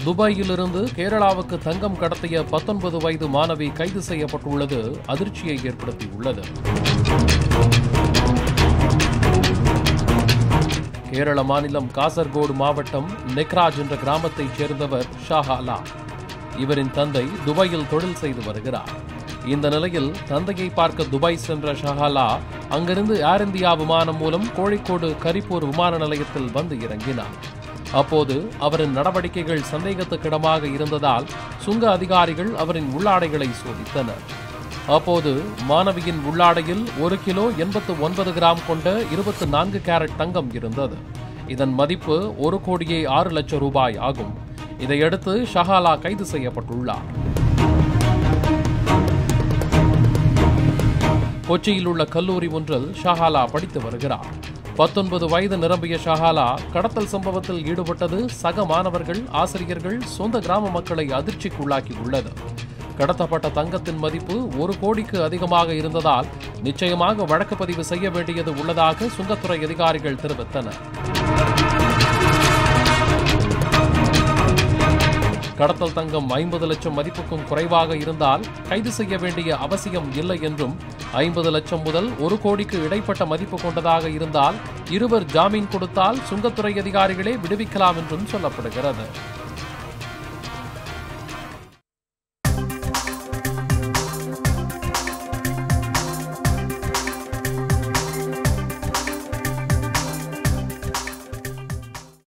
துபாயிலிருந்து கேரளாவுக்கு தங்கம் கடத்திய பத்தொன்பது வயது மாணவி கைது செய்யப்பட்டுள்ளது அதிர்ச்சியை ஏற்படுத்தியுள்ளது கேரள மாநிலம் காசர்கோடு மாவட்டம் நெக்ராஜ் என்ற கிராமத்தைச் சேர்ந்தவர் ஷாஹாலா இவரின் தந்தை துபாயில் தொழில் செய்து வருகிறார் இந்த நிலையில் தந்தையை பார்க்க துபாய் சென்ற ஷஹாலா அங்கிருந்து ஏர் இந்தியா விமானம் மூலம் கோழிக்கோடு கரிப்பூர் விமான நிலையத்தில் வந்து இறங்கினார் அப்போது அவரின் நடவடிக்கைகள் சந்தேகத்துக்கிடமாக இருந்ததால் சுங்க அதிகாரிகள் அவரின் உள்ளாடைகளை சோதித்தனர் அப்போது மாணவியின் உள்ளாடையில் ஒரு கிலோ எண்பத்து ஒன்பது கிராம் கொண்ட இருபத்து நான்கு கேரட் தங்கம் இருந்தது இதன் மதிப்பு ஒரு கோடியே ஆறு லட்சம் ரூபாய் ஆகும் இதையடுத்து ஷஹாலா கைது செய்யப்பட்டுள்ளார் கொச்சியில் உள்ள கல்லூரி ஒன்றில் ஷஹாலா படித்து வருகிறார் பத்தொன்பது வயது நிரம்பிய ஷஹாலா கடத்தல் சம்பவத்தில் ஈடுபட்டது சக மாணவர்கள் ஆசிரியர்கள் சொந்த கிராம மக்களை அதிர்ச்சிக்குள்ளாக்கி உள்ளது கடத்தப்பட்ட தங்கத்தின் மதிப்பு ஒரு கோடிக்கு அதிகமாக இருந்ததால் நிச்சயமாக வழக்கு பதிவு செய்ய வேண்டியது உள்ளதாக சுங்கத்துறை அதிகாரிகள் தெரிவித்தனர் கடத்தல் தங்கம் ஐம்பது லட்சம் மதிப்புக்கும் குறைவாக இருந்தால் கைது செய்ய வேண்டிய அவசியம் இல்லை என்றும் ஐம்பது லட்சம் முதல் ஒரு கோடிக்கு இடைப்பட்ட மதிப்பு கொண்டதாக இருந்தால் இருவர் ஜாமீன் கொடுத்தால் சுங்கத்துறை அதிகாரிகளே விடுவிக்கலாம் என்றும் சொல்லப்படுகிறது